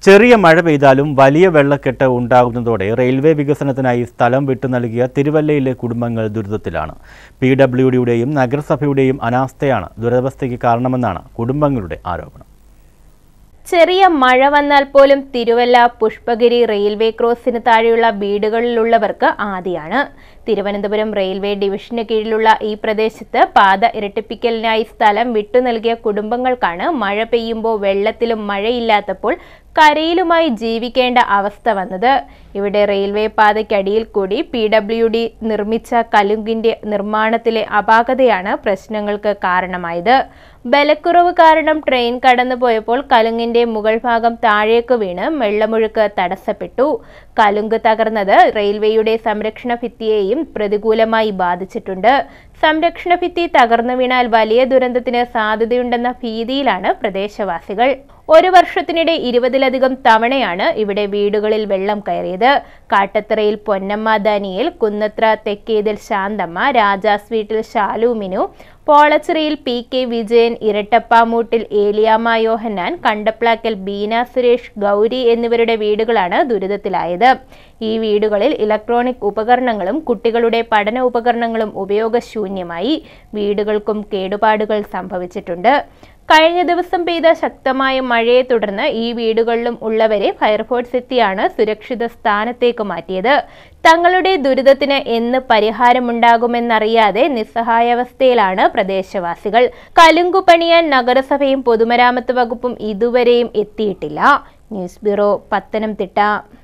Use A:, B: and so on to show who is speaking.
A: ചെറിയ മഴ പെയ്താലും വലിയ വെള്ളക്കെട്ട് ഉണ്ടാകുന്നതോടെ റെയിൽവേ വികസനത്തിനായി സ്ഥലം വിട്ടു നൽകിയ തിരുവല്ലയിലെ കുടുംബങ്ങൾ ദുരിതത്തിലാണ് പി ഡബ്ല്യു ഡിയുടെയും നഗരസഭയുടെയും അനാസ്ഥയാണ് ദുരവസ്ഥയ്ക്ക് കാരണമെന്നാണ് കുടുംബങ്ങളുടെ ആരോപണം
B: ചെറിയ മഴ വന്നാൽ പോലും തിരുവല്ല പുഷ്പഗിരി റെയിൽവേ ക്രോസിന് താഴെയുള്ള വീടുകളിലുള്ളവർക്ക് ആദിയാണ് തിരുവനന്തപുരം റെയിൽവേ ഡിവിഷന് കീഴിലുള്ള ഈ പ്രദേശത്ത് പാത ഇരട്ടിപ്പിക്കലിനായി സ്ഥലം വിട്ടു നൽകിയ കുടുംബങ്ങൾക്കാണ് മഴ പെയ്യുമ്പോൾ വെള്ളത്തിലും മഴയില്ലാത്തപ്പോൾ കരയിലുമായി ജീവിക്കേണ്ട അവസ്ഥ വന്നത് ഇവിടെ റെയിൽവേ പാതയ്ക്കടിയിൽ കൂടി പി ഡബ്ല്യു ഡി നിർമ്മിച്ച കലുങ്കിന്റെ നിർമ്മാണത്തിലെ അപാകതയാണ് പ്രശ്നങ്ങൾക്ക് കാരണമായത് ബലക്കുറവ് കാരണം ട്രെയിൻ കടന്നുപോയപ്പോൾ കലുങ്ങിന്റെ മുകൾ ഭാഗം താഴേക്ക് വീണ് വെള്ളമൊഴുക്ക് തടസ്സപ്പെട്ടു കലുങ്ക് തകർന്നത് റെയിൽവേയുടെ സംരക്ഷണ ഭിത്തിയെയും പ്രതികൂലമായി ബാധിച്ചിട്ടുണ്ട് സംരക്ഷണ ഭിത്തി തകർന്നു വീണാൽ വലിയ ദുരന്തത്തിന് സാധ്യതയുണ്ടെന്ന ഭീതിയിലാണ് പ്രദേശവാസികൾ ഒരു വർഷത്തിനിടെ ഇരുപതിലധികം തവണയാണ് ഇവിടെ വീടുകളിൽ വെള്ളം കയറിയത് കാട്ടത്തറയിൽ പൊന്നമ്മ ദാനിയേൽ കുന്നത്ര തെക്കേതിൽ ശാന്തമ്മ രാജാസ് വീട്ടിൽ ശാലൂമിനു പോളച്ചിറയിൽ പി കെ വിജയൻ ഇരട്ടപ്പാമൂട്ടിൽ ഏലിയാമ്മ യോഹന്നാൻ കണ്ടപ്ലാക്കൽ ബീന സുരേഷ് ഗൗരി എന്നിവരുടെ വീടുകളാണ് ദുരിതത്തിലായത് ഈ വീടുകളിൽ ഇലക്ട്രോണിക് ഉപകരണങ്ങളും കുട്ടികളുടെ പഠന ഉപകരണങ്ങളും ഉപയോഗശൂന്യമായി വീടുകൾക്കും കേടുപാടുകൾ സംഭവിച്ചിട്ടുണ്ട് കഴിഞ്ഞ ദിവസം പെയ്ത ശക്തമായ മഴയെ തുടർന്ന് ഈ വീടുകളിലും ഉള്ളവരെ ഫയർഫോഴ്സ് എത്തിയാണ് സുരക്ഷിത സ്ഥാനത്തേക്ക് മാറ്റിയത് തങ്ങളുടെ ദുരിതത്തിന് എന്ന് പരിഹാരമുണ്ടാകുമെന്നറിയാതെ നിസ്സഹായാവസ്ഥയിലാണ് പ്രദേശവാസികൾ കലുങ്കു പണിയാൻ നഗരസഭയും പൊതുമരാമത്ത് വകുപ്പും ഇതുവരെയും എത്തിയിട്ടില്ല ന്യൂസ് ബ്യൂറോ പത്തനംതിട്ട